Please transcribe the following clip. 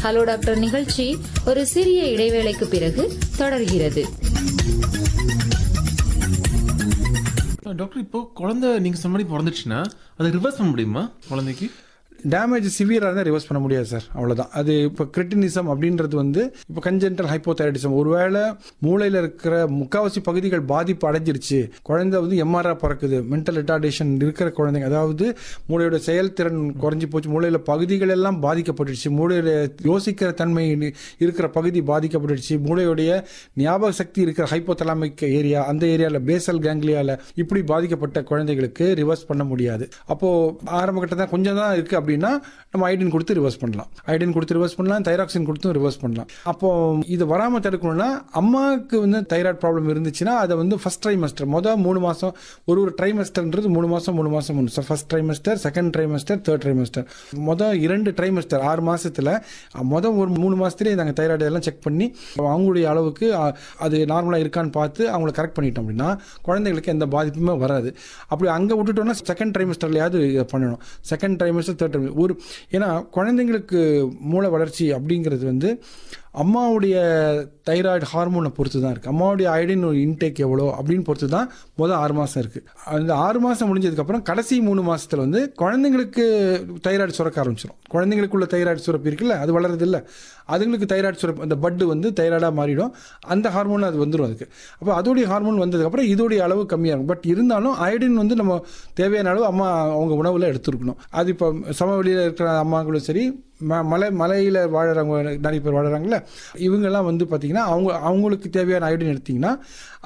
hello doctor நிகழ்ச்சி ஒரு சிறிய இடைவேளைக்கு பிறகு தொடர்கிறது டாக்டர் இப்போ குழந்தை நீங்க சொன்ன மாதிரி பிறந்துச்சுன்னா அதை ரிவர்ஸ் பண்ண முடியுமா குழந்தைக்கு டேமேஜ் சிவியராக இருந்தால் ரிவர்ஸ் பண்ண முடியாது சார் அவ்வளோதான் அது இப்போ கிரிட்டினிசம் அப்படின்றது வந்து இப்போ கஞ்சென்டல் ஹைப்போதைரடிசம் ஒருவேளை மூளையில் இருக்கிற முக்காவாசி பகுதிகள் பாதிப்பு அடைஞ்சிருச்சு குழந்தை வந்து எம்ஆர்ஆ பறக்குது மென்டல் ரிட்டார்டேஷன் இருக்கிற குழந்தைங்க அதாவது மூளையோட செயல்திறன் குறைஞ்சி போச்சு மூளையில் பகுதிகள் எல்லாம் பாதிக்கப்பட்டுடுச்சு மூளையோட யோசிக்கிற தன்மை இருக்கிற பகுதி பாதிக்கப்பட்டுடுச்சு மூளையுடைய ஞாபக சக்தி இருக்கிற ஹைப்போதலாமிக் ஏரியா அந்த ஏரியாவில் பேசல் கேங்லியாவில் இப்படி பாதிக்கப்பட்ட குழந்தைகளுக்கு ரிவர்ஸ் பண்ண முடியாது அப்போது ஆரம்ப கட்டத்தில் கொஞ்சம் தான் இருக்குது அப்படின்னா நம்ம ஐடின் கொடுத்து ரிவர்ஸ் பண்ணலாம் ஐடின் கொடுத்து ரிவர்ஸ் பண்ணலாம் தைராக்சின் கொடுத்தும் ரிவர்ஸ் பண்ணலாம் அப்போ இது வராமல் தடுக்கணும்னா அம்மாவுக்கு வந்து தைராய்டு ப்ராப்ளம் இருந்துச்சுன்னா அதை வந்து ஃபர்ஸ்ட் ட்ரைமஸ்டர் மொதல் மூணு மாதம் ஒரு ஒரு ட்ரைமஸ்டர்ன்றது மூணு மாதம் மூணு மாதம் மூணு first trimester second trimester third trimester மொதல் இரண்டு ட்ரைமஸ்டர் ஆறு மாசத்துல மொதல் ஒரு மூணு மாதத்துலேயே நாங்கள் தைராய்டு எல்லாம் செக் பண்ணி அவங்களுடைய அளவுக்கு அ, அது நார்மலாக இருக்கான்னு பார்த்து அவங்கள கரெக்ட் பண்ணிட்டோம் அப்படின்னா குழந்தைங்களுக்கு எந்த பாதிப்புமே வராது அப்படி அங்கே விட்டுட்டோம்னா செகண்ட் ட்ரைமஸ்டர்லையாவது இதை பண்ணணும் செகண்ட் ட்ரைமஸ்டர் தேர்ட் ட்ரைமஸ்டர் ஒரு ஏன்னா குழந்தைங்களுக்கு மூளை வளர்ச்சி அப்படிங்கிறது வந்து அம்மாவுடைய தைராய்டு ஹார்மோனை பொறுத்து தான் இருக்குது அம்மாவுடைய அயடின் இன்டேக் எவ்வளோ அப்படின்னு பொறுத்து தான் முதல் ஆறு மாதம் இருக்குது அந்த ஆறு மாதம் முடிஞ்சதுக்கப்புறம் கடைசி மூணு மாதத்தில் வந்து குழந்தைங்களுக்கு தைராய்டு சுரக்க ஆரம்பிச்சிடும் குழந்தைங்களுக்குள்ள தைராய்டு சுரப்பு இருக்குல்ல அது வளருது இல்லை அதுங்களுக்கு தைராய்டு சுரப்பு அந்த பட்டு வந்து தைராய்டாக மாறிடும் அந்த ஹார்மோன் அது வந்துடும் அதுக்கு அப்போ அதோடைய ஹார்மோன் வந்ததுக்கப்புறம் இதோடைய அளவு கம்மியாகும் பட் இருந்தாலும் அயடின் வந்து நம்ம தேவையான அளவு அம்மா அவங்க உணவில் எடுத்துருக்கணும் அது இப்போ சமவெளியில் இருக்கிற அம்மாங்களும் சரி ம மலை மலையில் வாழறவங்க நிறைய பேர் வாழறாங்கல்ல இவங்கெல்லாம் வந்து பார்த்திங்கன்னா அவங்க அவங்களுக்கு தேவையான அயோடின் எடுத்திங்கன்னா